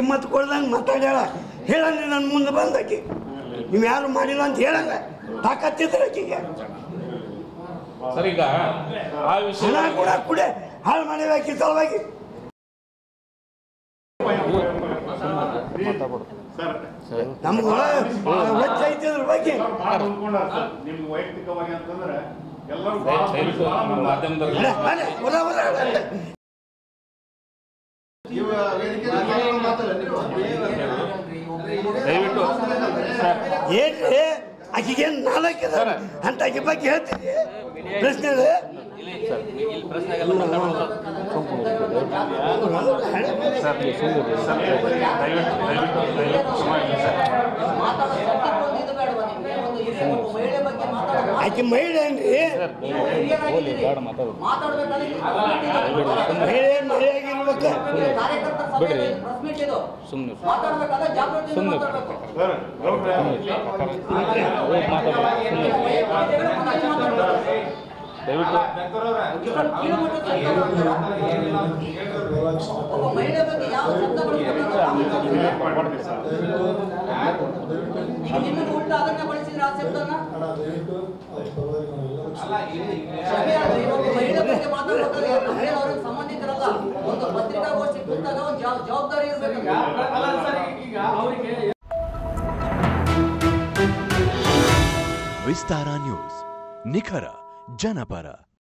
ಕಿಮ್ಮತ್ತು ಕೊಡ್ದಂಗೆ ಮಾತಾಡ್ಯಾಳ ಹೇಳಂದ್ರೆ ನನ್ನ ಮುಂದೆ ಬಂದಾಕಿ ನೀವು ಯಾರು ಮಾಡಿಲ್ಲ ಅಂತ ಹೇಳಲ್ಲ ತಾಕತ್ತಿದ್ರೆ ಆಕಿಗೆ ಸರ್ ಈಗ ಆ ವಿಷಯ ಹಣ ಕೂಡ ಕುಡೆ ಹಾಳು ಮಾಡಿದಾಕಿ ಸಲುವಾಗಿ ನಮ್ಗೆ ಒಚ್ಚ ಐತಿ ಅದ್ರ ಬಗ್ಗೆ ನಿಮ್ಗೆ ವೈಯಕ್ತಿಕವಾಗಿ ಅಂತಂದ್ರೆ ಎಲ್ಲರೂ ದಯವಿಟ್ಟು ನಮ್ಮ ಮಾಧ್ಯಮದವ್ರಿಗೆ ಅರೆ, ಅರೆ, ಹೊರ ಹೊರ ಅರೆ. ದಯವಿಟ್ಟು ಸರ್ ಏನ್ರಿ ಆಕಿಗೆ ನಾಲ್ಕಿದ ಅಂತ ಆಕೆ ಬಗ್ಗೆ ಹೇಳ್ತೀರಿ ಪ್ರಶ್ನೆ ಸರ್ ಸರ್ ದಯವಿಟ್ಟು ದಯವಿಟ್ಟು ದಯವಿಟ್ಟು ಕ್ಷಮೆ ಇರಲಿ ಸರ್ ಆಕೆ ಮಹಿಳೆ ಏನ್ರಿ ಮಹಿಳೆ ಮಹಿಳೆಯಾಗಿರ್ಬೇಕು ಸರ್ ಗೌಡ್ರೆ, ದಯವಿಟ್ಟು ಮಹಿಳೆ ಬಗ್ಗೆ ಯಾವ ಶಬ್ದ ಬಳಸ್ಬೇಕು ಸರ್. ಈಗ ನಿಮಗೆ ಉಲ್ಟಾ ಅದನ್ನ ಬಳಸಿದ್ರೆ ಆ ಶಬ್ದನ ಕ್ಷಮೆ ಆಗ್ಲಿ, ಇವತ್ತು ಮಹಿಳೆ ಬಗ್ಗೆ ಮಾತಾಡ್ಬೇಕಾದ್ರೆ ಯಾರು ಮಹಿಳೆ ಅವ್ರಿಗೆ ಸಂಬಂಧಿಕರಲ್ಲ ಒಂದು ಪತ್ರಿಕಾಗೋಷ್ಠಿ ಕೂತಾಗ ಒಂದು ಜವಾಬ್- ಜವಾಬ್ದಾರಿ ಇರ್ಬೇಕು ವಿಸ್ತಾರ ನ್ಯೂಸ್ ನಿಖರ ಜನಪರ